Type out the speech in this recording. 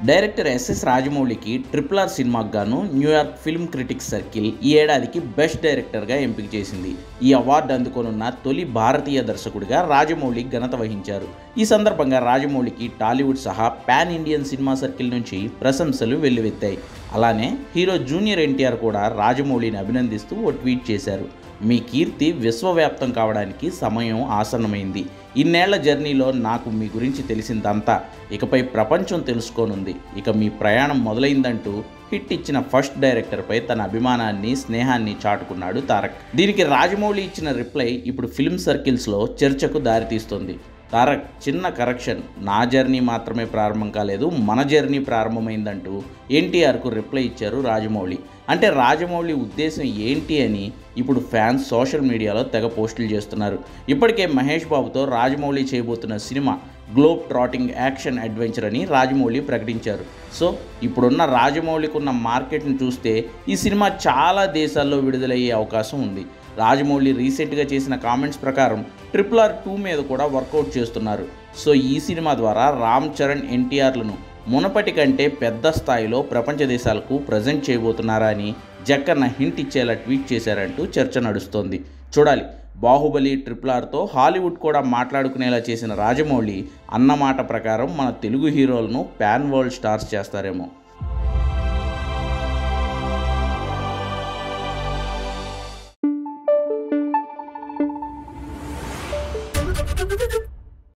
director SS రాజమౌళికి triple R సినిమాకు గాను న్యూయార్క్ ఫిల్మ్ క్రిటిక్స్ సర్కిల్ ఈ ఏడాదికి బెస్ట్ డైరెక్టర్గా ఎంపిక చేసింది ఈ అవార్డు అందుకోనున్న తొలి భారతీయ దర్శకుడిగా రాజమౌళి ఘనత వహించారు ఈ సందర్భంగా రాజమౌళికి టాలీవుడ్ సహా పాన్ ఇండియన్ సినిమా సర్కిల్ నుంచి ప్రశంసలు వెల్లువెత్తాయి అలానే హీరో జూనియర్ ఎన్టీఆర్ కూడా రాజమౌళిని అభినందిస్తూ ఓ ట్వీట్ చేశారు మీ కీర్తి విశ్వవ్యాప్తం కావడానికి సమయం ఆసన్నమైంది ఇన్నేళ్ల జర్నీలో నాకు మీ గురించి తెలిసిందంతా ఇకపై ప్రపంచం తెలుసుకోనుంది ఇక మీ ప్రయాణం మొదలైందంటూ హిట్ ఇచ్చిన ఫస్ట్ డైరెక్టర్పై తన అభిమానాన్ని స్నేహాన్ని చాటుకున్నాడు తారక్ దీనికి రాజమౌళి ఇచ్చిన రిప్లై ఇప్పుడు ఫిల్మ్ సర్కిల్స్లో చర్చకు దారితీస్తుంది తారక్ చిన్న కరెక్షన్ నా జర్నీ మాత్రమే ప్రారంభం కాలేదు మన జర్నీ ప్రారంభమైందంటూ ఎన్టీఆర్కు రిప్లై ఇచ్చారు రాజమౌళి అంటే రాజమౌళి ఉద్దేశం ఏంటి అని ఇప్పుడు ఫ్యాన్స్ సోషల్ మీడియాలో తెగ పోస్టులు చేస్తున్నారు ఇప్పటికే మహేష్ బాబుతో రాజమౌళి చేయబోతున్న సినిమా గ్లోబ్ ట్రాటింగ్ యాక్షన్ అడ్వెంచర్ అని రాజమౌళి ప్రకటించారు సో ఇప్పుడున్న రాజమౌళికి ఉన్న మార్కెట్ని చూస్తే ఈ సినిమా చాలా దేశాల్లో విడుదలయ్యే అవకాశం ఉంది రాజమౌళి రీసెంట్గా చేసిన కామెంట్స్ ప్రకారం ట్రిపుల్ ఆర్ టూ మీద కూడా వర్కౌట్ చేస్తున్నారు సో ఈ సినిమా ద్వారా రామ్ చరణ్ ఎన్టీఆర్లను మునపటి కంటే పెద్ద స్థాయిలో ప్రపంచ దేశాలకు ప్రజెంట్ చేయబోతున్నారా అని జక్కన్న హింట్ ఇచ్చేలా ట్వీట్ చేశారంటూ చర్చ నడుస్తోంది చూడాలి బాహుబలి ట్రిపుల్ ఆర్తో హాలీవుడ్ కూడా మాట్లాడుకునేలా చేసిన రాజమౌళి అన్నమాట ప్రకారం మన తెలుగు హీరోలను పాన్ వరల్డ్ స్టార్స్ చేస్తారేమో